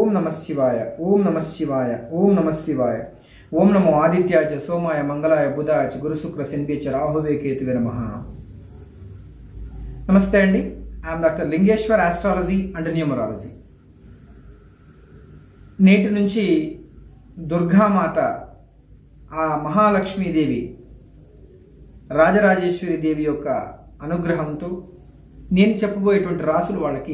నమ శివాయ ఓం నమ శివాయ ఓం నమ శివాయ ఓం నమో ఆదిత్యాచ సోమాయ మంగళాయ బుధాయ చ గురు శుక్ర శనిపేచ రాహువే కేతువే నమ నమస్తే అండి I'm doctor Lingeshwar astrology and numerology నేటి నుంచి దుర్గామాత ఆ మహాలక్ష్మీదేవి రాజరాజేశ్వరి దేవి యొక్క అనుగ్రహంతో నేను చెప్పబోయేటువంటి రాసులు వాళ్ళకి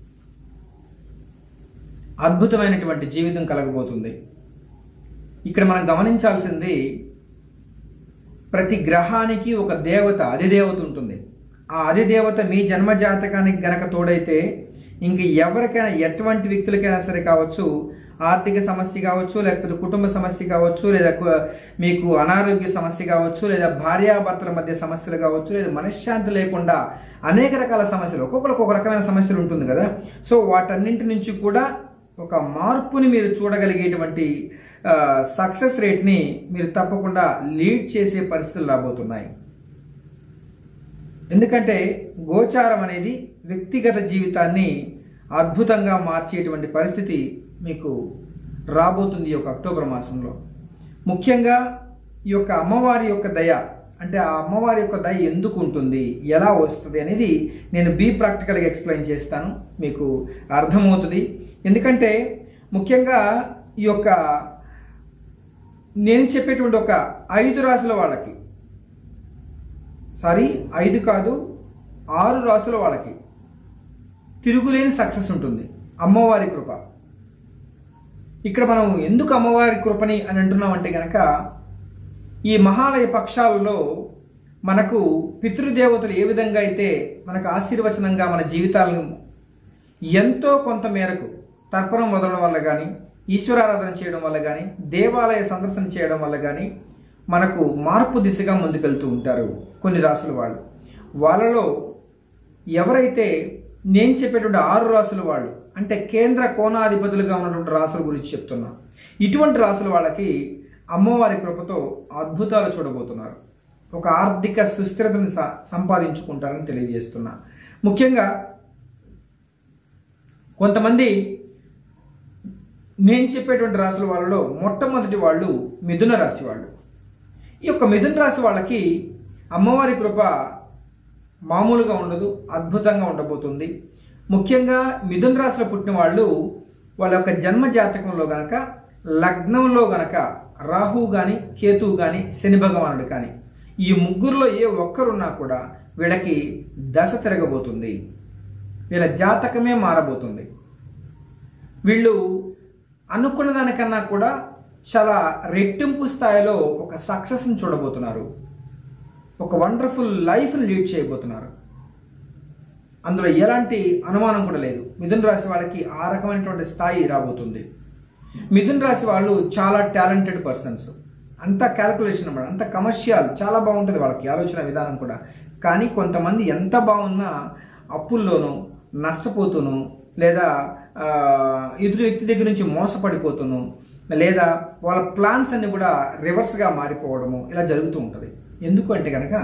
అద్భుతమైనటువంటి జీవితం కలగబోతుంది ఇక్కడ మనం గమనించాల్సింది ప్రతి గ్రహానికి ఒక దేవత అధిదేవత ఉంటుంది ఆ అధిదేవత మీ జన్మ జాతకానికి గనక తోడైతే ఇంక ఎవరికైనా ఎటువంటి వ్యక్తులకైనా సరే కావచ్చు ఆర్థిక సమస్య కావచ్చు లేకపోతే కుటుంబ సమస్య కావచ్చు లేదా కు- మీకు అనారోగ్య సమస్య కావచ్చు లేదా భార్యాభర్తల మధ్య సమస్యలు కావచ్చు లేదా మనశ్శాంతి లేకుండా అనేక రకాల సమస్యలు ఒక్కొక్కరికి ఒక రకమైన సమస్యలు ఉంటుంది కదా సో వాటన్నింటి నుంచి కూడా ఒక మార్పుని మీరు చూడగలిగేటువంటి సక్సెస్ రేట్ని మీరు తప్పకుండా లీడ్ చేసే పరిస్థితులు రాబోతున్నాయి ఎందుకంటే గోచారం అనేది వ్యక్తిగత జీవితాన్ని అద్భుతంగా మార్చేటువంటి పరిస్థితి మీకు రాబోతుంది ఈ యొక్క అక్టోబర్ మాసంలో ముఖ్యంగా ఈ యొక్క అమ్మవారి యొక్క దయ అంటే ఆ అమ్మవారి యొక్క దయ ఎందుకు ఉంటుంది ఎలా వస్తుంది అనేది నేను బీ ప్రాక్టికల్గా ఎక్స్ప్లెయిన్ చేస్తాను మీకు అర్థమవుతుంది ఎందుకంటే ముఖ్యంగా ఈ యొక్క నేను చెప్పేటువంటి ఒక ఐదు రాసుల వాళ్ళకి సారీ ఐదు కాదు ఆరు రాసుల వాళ్ళకి తిరుగులేని సక్సెస్ ఉంటుంది అమ్మవారి కృప ఇక్కడ మనం ఎందుకు అమ్మవారి కృపని అని అంటున్నామంటే గనక ఈ మహాలయ పక్షాలలో మనకు పితృదేవతలు ఏ విధంగా అయితే మనకు ఆశీర్వచనంగా మన జీవితాలను ఎంతో కొంత మేరకు తర్పణం వదలడం వల్ల కానీ ఈశ్వరారాధన చేయడం వల్ల కానీ దేవాలయ సందర్శన చేయడం వల్ల కానీ మనకు మార్పు దిశగా ముందుకెళ్తూ ఉంటారు కొన్ని రాసుల వాళ్ళు వాళ్ళలో ఎవరైతే నేను చెప్పేటువంటి ఆరు రాసుల వాళ్ళు అంటే కేంద్ర కోణాధిపతులుగా ఉన్నటువంటి రాసుల గురించి చెప్తున్నా ఇటువంటి రాసుల వాళ్ళకి అమ్మవారి కృపతో అద్భుతాలు చూడబోతున్నారు ఒక ఆర్థిక సుస్థిరతను స- సంపాదించుకుంటారని తెలియజేస్తున్నా ముఖ్యంగా కొంతమంది నేను చెప్పేటువంటి రాసుల వాళ్ళలో మొట్టమొదటి వాళ్ళు మిథున రాశి వాళ్ళు ఈ యొక్క మిథున రాశి వాళ్ళకి అమ్మవారి కృప మామూలుగా ఉండదు అద్భుతంగా ఉండబోతుంది ముఖ్యంగా మిథున రాశిలో పుట్టిన వాళ్ళు వాళ్ళ యొక్క జన్మ జాతకంలో గనక లగ్నంలో గనక రాహు కానీ కేతువు కానీ శని భగవానుడు కానీ ఈ ముగ్గురులో ఏ ఒక్కరున్నా కూడా వీళ్ళకి దశ తిరగబోతుంది వీళ్ళ జాతకమే మారబోతుంది వీళ్ళు అనుకున్న దానికన్నా కూడా చాలా రెట్టింపు స్థాయిలో ఒక సక్సెస్ని చూడబోతున్నారు ఒక వండర్ఫుల్ లైఫ్ని లీడ్ చేయబోతున్నారు అందులో ఎలాంటి అనుమానం కూడా లేదు మిథున రాశి వాళ్ళకి ఆ రకమైనటువంటి స్థాయి రాబోతుంది మిథున రాశి వాళ్ళు చాలా టాలెంటెడ్ పర్సన్స్ అంత క్యాల్కులేషన్ అన్నమాట అంత కమర్షియల్ చాలా బాగుంటుంది వాళ్ళకి ఆలోచన విధానం కూడా కానీ కొంతమంది ఎంత బాగున్నా అప్పుల్లోనూ నష్టపోతూను లేదా ఆ, ఎదుటి వ్యక్తి దగ్గర నుంచి మోసపడిపోతూను లేదా వాళ్ళ ప్లాన్స్ అన్ని కూడా రివర్స్గా మారిపోవడము ఇలా జరుగుతూ ఉంటుంది ఎందుకు అంటే కనుక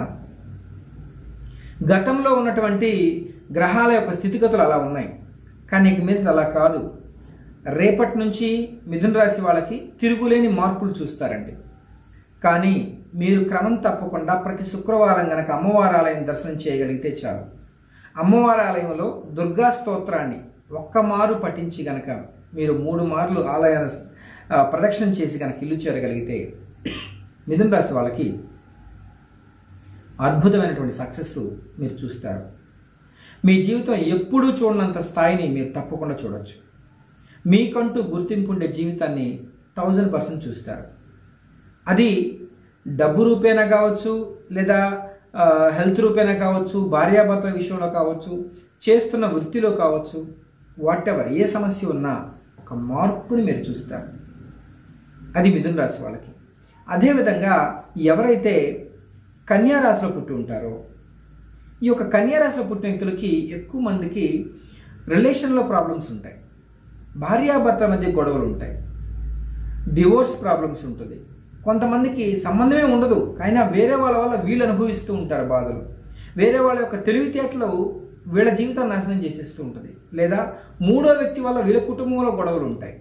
గతంలో ఉన్నటువంటి గ్రహాల యొక్క స్థితిగతులు అలా ఉన్నాయి కానీ ఇక మీద అలా కాదు రేపటి నుంచి మిథున రాశి వాళ్ళకి తిరుగులేని మార్పులు చూస్తారండి కానీ మీరు క్రమం తప్పకుండా ప్రతి శుక్రవారం గనక అమ్మవారి ఆలయం దర్శనం చేయగలిగితే చాలు అమ్మవారి ఆలయంలో దుర్గా స్తోత్రాన్ని ఒక్క మారు పఠించి గనక మీరు మూడు మార్లు ఆలయాల ఆ, ప్రదక్షిణ చేసి గనక ఇల్లు చేరగలిగితే మిథున రాశి వాళ్ళకి అద్భుతమైనటువంటి సక్సెస్ మీరు చూస్తారు మీ జీవితం ఎప్పుడూ చూడనంత స్థాయిని మీరు తప్పకుండా చూడొచ్చు మీకంటూ గుర్తింపు ఉండే జీవితాన్ని థౌజండ్ పర్సెంట్ చూస్తారు అది డబ్బు రూపేణా కావచ్చు లేదా ఆ, హెల్త్ రూపేణా కావచ్చు భార్యాభర్తల విషయంలో కావచ్చు చేస్తున్న వృత్తిలో కావచ్చు వాట్ ఎవర్ ఏ సమస్య ఉన్నా ఒక మార్పుని మీరు చూస్తారు అది మిథున రాశి వాళ్ళకి అదేవిధంగా ఎవరైతే కన్యా రాశిలో పుట్టి ఉంటారో ఈ యొక్క కన్యా రాశిలో పుట్టిన వ్యక్తులకి ఎక్కువ మందికి రిలేషన్లో ప్రాబ్లమ్స్ ఉంటాయి భార్యాభర్తల మధ్య గొడవలు ఉంటాయి డివోర్స్ ప్రాబ్లమ్స్ ఉంటుంది కొంతమందికి సంబంధమే ఉండదు అయినా వేరే వాళ్ళ వల్ల వీళ్ళు అనుభవిస్తూ ఉంటారు బాధలు వేరే వాళ్ళ యొక్క తెలివితేటలు వీళ్ళ జీవితాన్ని నాశనం చేసేస్తూ ఉంటుంది లేదా మూడో వ్యక్తి వల్ల వీళ్ళ కుటుంబంలో గొడవలు ఉంటాయి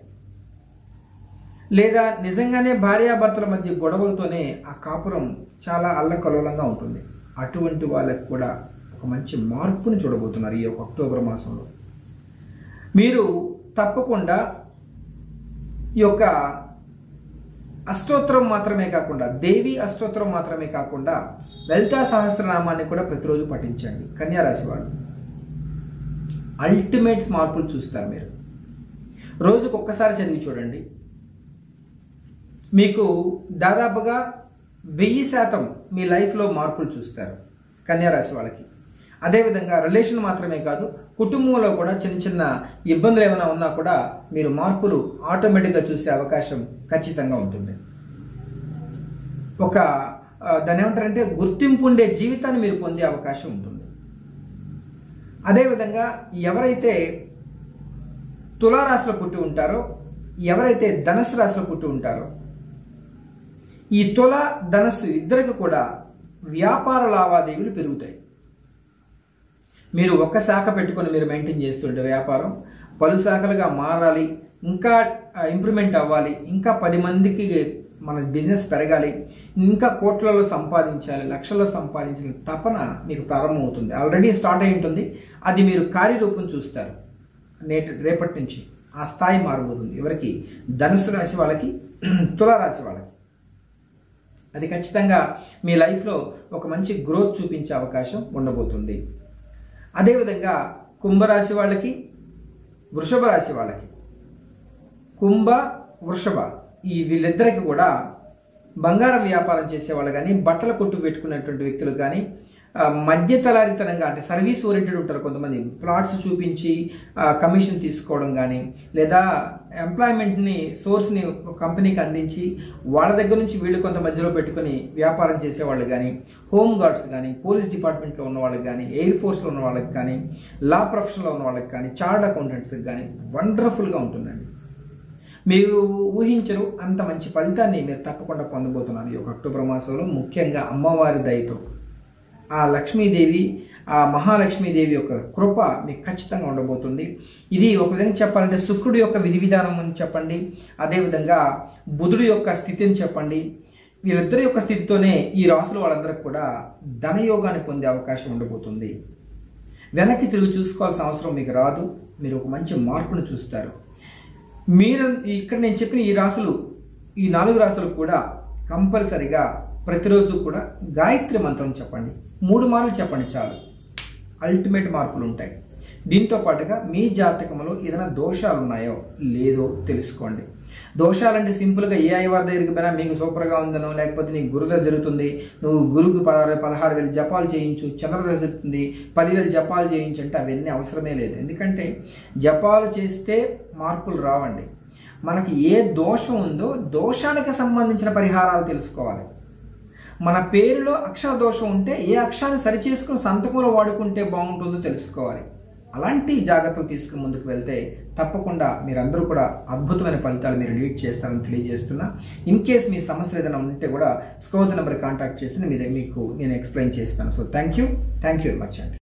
లేదా నిజంగానే భార్యాభర్తల మధ్య గొడవలతోనే ఆ కాపురం చాలా అల్లకల్లోలంగా ఉంటుంది అటువంటి వాళ్ళకి కూడా ఒక మంచి మార్పుని చూడబోతున్నారు ఈ యొక్క అక్టోబర్ మాసంలో మీరు తప్పకుండా ఈ యొక్క అష్టోత్తరం మాత్రమే కాకుండా దేవి అష్టోత్తరం మాత్రమే కాకుండా లలితా సహస్రనామాన్ని కూడా ప్రతిరోజు పఠించండి కన్యా రాశి వాళ్ళు అల్టిమేట్ మార్పులు చూస్తారు మీరు రోజుకు ఒక్కసారి చదివి చూడండి మీకు దాదాపుగా వెయ్యి శాతం మీ లైఫ్లో మార్పులు చూస్తారు కన్యా రాశి వాళ్ళకి అదేవిధంగా రిలేషన్ మాత్రమే కాదు కుటుంబంలో కూడా చిన్న చిన్న ఇబ్బందులు ఏమైనా ఉన్నా కూడా మీరు మార్పులు ఆటోమేటిక్గా చూసే అవకాశం ఖచ్చితంగా ఉంటుంది ఒక ఆ, దాన్ని ఏమంటారంటే గుర్తింపు ఉండే జీవితాన్ని మీరు పొందే అవకాశం ఉంటుంది అదేవిధంగా ఎవరైతే తులారాశిలో పుట్టి ఉంటారో ఎవరైతే ధనుసు రాశిలో పుట్టి ఉంటారో ఈ తుల ధనస్సు ఇద్దరికి కూడా వ్యాపార లావాదేవీలు పెరుగుతాయి మీరు ఒక్క శాఖ పెట్టుకొని మీరు మెయింటైన్ చేస్తుంటే వ్యాపారం పలు శాఖలుగా మారాలి ఇంకా ఇంప్రూవ్మెంట్ అవ్వాలి ఇంకా పది మందికి మన బిజినెస్ పెరగాలి ఇంకా కోట్లలో సంపాదించాలి లక్షల్లో సంపాదించిన తపన మీకు ప్రారంభమవుతుంది ఆల్రెడీ స్టార్ట్ అయి ఉంటుంది అది మీరు కార్యరూపం చూస్తారు నేటి రేపటి నుంచి ఆ స్థాయి మారబోతుంది ఎవరికి ధనుసు రాశి వాళ్ళకి తులారాశి వాళ్ళకి అది ఖచ్చితంగా మీ లైఫ్లో ఒక మంచి గ్రోత్ చూపించే అవకాశం ఉండబోతుంది అదేవిధంగా కుంభరాశి వాళ్ళకి వృషభ రాశి వాళ్ళకి కుంభ వృషభ ఈ వీళ్ళిద్దరికి కూడా బంగారం వ్యాపారం చేసేవాళ్ళు కానీ బట్టల కొట్టు పెట్టుకున్నటువంటి వ్యక్తులు కానీ ఆ, మధ్య తలారితనంగా అంటే సర్వీస్ ఓరియంటెడ్ ఉంటారు కొంతమంది ప్లాట్స్ చూపించి ఆ, కమిషన్ తీసుకోవడం కానీ లేదా ఎంప్లాయ్మెంట్ని సోర్స్ని ఒక కంపెనీకి అందించి వాళ్ళ దగ్గర నుంచి వీళ్ళు కొంత మధ్యలో పెట్టుకొని వ్యాపారం చేసేవాళ్ళు కానీ హోమ్ గార్డ్స్ కానీ పోలీస్ డిపార్ట్మెంట్లో ఉన్న వాళ్ళకి కానీ ఎయిర్ ఫోర్స్లో ఉన్న వాళ్ళకి కానీ లా ప్రొఫెషన్లో ఉన్న వాళ్ళకి కానీ చార్ట్ అకౌంటెంట్స్కి కానీ వండర్ఫుల్గా ఉంటుందండి మీరు ఊహించరు అంత మంచి ఫలితాన్ని మీరు తప్పకుండా పొందబోతున్నారు ఈ యొక్క అక్టోబర్ మాసంలో ముఖ్యంగా అమ్మవారి దయతో ఆ లక్ష్మీదేవి ఆ మహాలక్ష్మీదేవి యొక్క కృప మీకు ఖచ్చితంగా ఉండబోతుంది ఇది ఒక విధంగా చెప్పాలంటే శుక్రుడి యొక్క విధి విధానం అని చెప్పండి అదేవిధంగా బుధుడి యొక్క స్థితిని చెప్పండి వీళ్ళిద్దరి యొక్క స్థితితోనే ఈ రాసుల వాళ్ళందరికీ కూడా ధనయోగాన్ని పొందే అవకాశం ఉండబోతుంది వెనక్కి తిరిగి చూసుకోవాల్సిన అవసరం మీకు రాదు మీరు ఒక మంచి మార్పును చూస్తారు మీరు ఇక్కడ నేను చెప్పిన ఈ రాసులు ఈ నాలుగు రాసులు కూడా కంపల్సరిగా ప్రతిరోజు కూడా గాయత్రి మంత్రం చెప్పండి మూడు మార్లు చెప్పండి చాలు అల్టిమేట్ మార్పులు ఉంటాయి దీంతో పాటుగా మీ జాతకంలో ఏదైనా దోషాలు ఉన్నాయో లేదో తెలుసుకోండి దోషాలంటే సింపుల్గా ఏ అయ్యవారి దగ్గరికి పోయినా మీకు సూపర్గా ఉందనో లేకపోతే నీకు గురుదశ జరుగుతుంది నువ్వు గురువుకి పదహారు పదహారు వేలు జపాలు చేయించు చంద్రదశ జరుగుతుంది పదివేలు జపాలు చేయించు అంటే అవన్నీ అవసరమే లేదు ఎందుకంటే జపాలు చేస్తే మార్పులు రావండి మనకి ఏ దోషం ఉందో దోషానికి సంబంధించిన పరిహారాలు తెలుసుకోవాలి మన పేరులో అక్షర దోషం ఉంటే ఏ అక్షరాన్ని సరిచేసుకుని సంతకంలో వాడుకుంటే బాగుంటుందో తెలుసుకోవాలి అలాంటి జాగ్రత్తలు తీసుకుని ముందుకు వెళ్తే తప్పకుండా మీరందరూ కూడా అద్భుతమైన ఫలితాలు మీరు లీడ్ చేస్తారని తెలియజేస్తున్నా ఇన్ కేస్ మీ సమస్యలు ఏదైనా ఉంటే కూడా స్క్రోత్ నెంబర్ కాంటాక్ట్ చేసి మీ మీకు నేను ఎక్స్ప్లెయిన్ చేస్తాను so thank you thank you very much అండి